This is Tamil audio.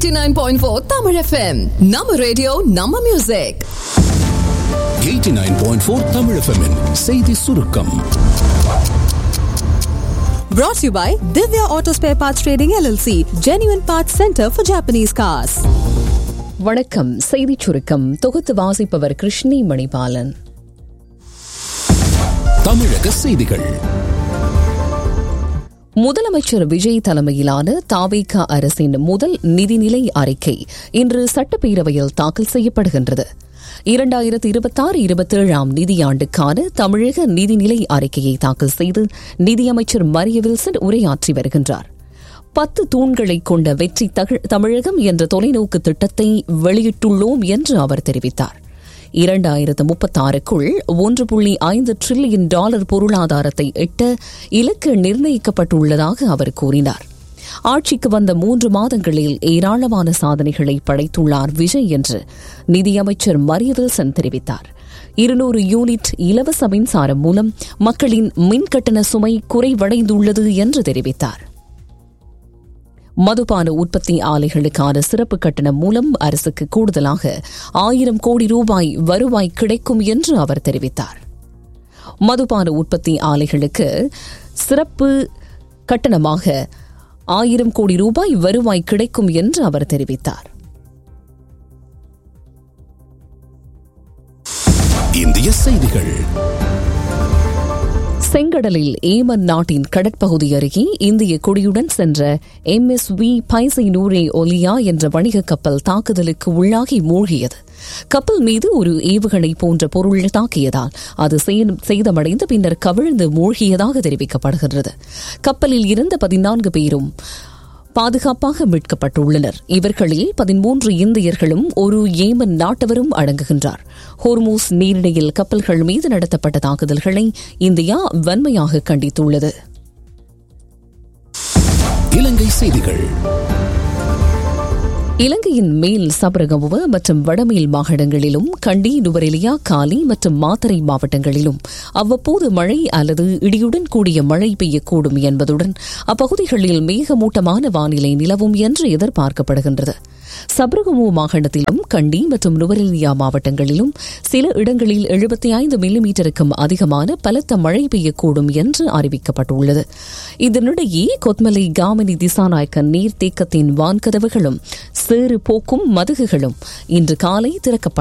89.4 Tamil FM. நம்ம ரேடியோ நம்ம மியூசிக் 89.4 Tamil FM -இன் செய்தி சுருக்கம் Brought to you by Divya Auto Spare Parts Trading LLC, Genuine Parts Center for Japanese Cars. வணக்கம் செய்திச் சுருக்கம் தொகுத்து வாசிப்பவர் கிருஷ்ணி மணிபாலன் தமிழக செய்திகள் முதலமைச்சர் விஜய் தலைமையிலான தாவேகா அரசின் முதல் நிதிநிலை அறிக்கை இன்று சட்டப்பேரவையில் தாக்கல் செய்யப்படுகின்றது இரண்டாயிரத்தி இருபத்தாறு இருபத்தேழாம் நிதியாண்டுக்கான தமிழக நிதிநிலை அறிக்கையை தாக்கல் செய்து நிதியமைச்சர் மரிய வில்சன் உரையாற்றி வருகின்றார் பத்து தூண்களை கொண்ட வெற்றி தமிழகம் என்ற தொலைநோக்கு திட்டத்தை வெளியிட்டுள்ளோம் என்று அவர் தெரிவித்தார் இரண்டாயிரத்து முப்பத்தாறுக்குள் ஒன்று புள்ளி ஐந்து டிரில்லியன் டாலர் பொருளாதாரத்தை எட்ட இலக்கு நிர்ணயிக்கப்பட்டுள்ளதாக அவர் கூறினார் ஆட்சிக்கு வந்த மூன்று மாதங்களில் ஏராளமான சாதனைகளை படைத்துள்ளார் விஜய் என்று நிதியமைச்சர் மரிய வில்சன் தெரிவித்தார் இருநூறு யூனிட் இலவச மின்சாரம் மூலம் மக்களின் மின் கட்டண சுமை குறைவடைந்துள்ளது என்று தெரிவித்தார் மதுபான உற்பத்தி ஆலைகளுக்கான சிறப்பு கட்டணம் மூலம் அரசுக்கு கூடுதலாக ஆயிரம் கோடி ரூபாய் வருவாய் கிடைக்கும் என்று அவர் தெரிவித்தார் மதுபான உற்பத்தி ஆலைகளுக்கு சிறப்பு கட்டணமாக ஆயிரம் கோடி ரூபாய் வருவாய் கிடைக்கும் என்று அவர் தெரிவித்தார் இந்திய செய்திகள் செங்கடலில் ஏமன் நாட்டின் கடற்பகுதி அருகே இந்திய கொடியுடன் சென்ற எம் எஸ் வி பைசை நூரே ஒலியா என்ற வணிக கப்பல் தாக்குதலுக்கு உள்ளாகி மூழ்கியது கப்பல் மீது ஒரு ஏவுகணை போன்ற பொருள் தாக்கியதால் அது சேதமடைந்து பின்னர் கவிழ்ந்து மூழ்கியதாக தெரிவிக்கப்படுகிறது கப்பலில் இருந்த பதினான்கு பேரும் பாதுகாப்பாக மீட்கப்பட்டுள்ளனர் இவர்களில் பதிமூன்று இந்தியர்களும் ஒரு ஏமன் நாட்டவரும் அடங்குகின்றார் ஹோர்மூஸ் நீரிணையில் கப்பல்கள் மீது நடத்தப்பட்ட தாக்குதல்களை இந்தியா வன்மையாக கண்டித்துள்ளது இலங்கை செய்திகள் இலங்கையின் மேல் சபரகமுவ மற்றும் வடமேல் மாகாணங்களிலும் கண்டி நுவரெலியா காலி மற்றும் மாத்தரை மாவட்டங்களிலும் அவ்வப்போது மழை அல்லது இடியுடன் கூடிய மழை பெய்யக்கூடும் என்பதுடன் அப்பகுதிகளில் மேகமூட்டமான வானிலை நிலவும் என்று எதிர்பார்க்கப்படுகின்றது சப்ரகமு மாகாணத்திலும் கண்டி மற்றும் நுவரெலியா மாவட்டங்களிலும் சில இடங்களில் எழுபத்தி ஐந்து மில்லிமீட்டருக்கும் அதிகமான பலத்த மழை பெய்யக்கூடும் என்று அறிவிக்கப்பட்டுள்ளது இதனிடையே கொத்மலை காமினி திசாநாயக்க நீர்த்தேக்கத்தின் வான்கதவுகளும் சேறு போக்கும் மதுகுகளும் இன்று காலை திறக்கப்பட்டன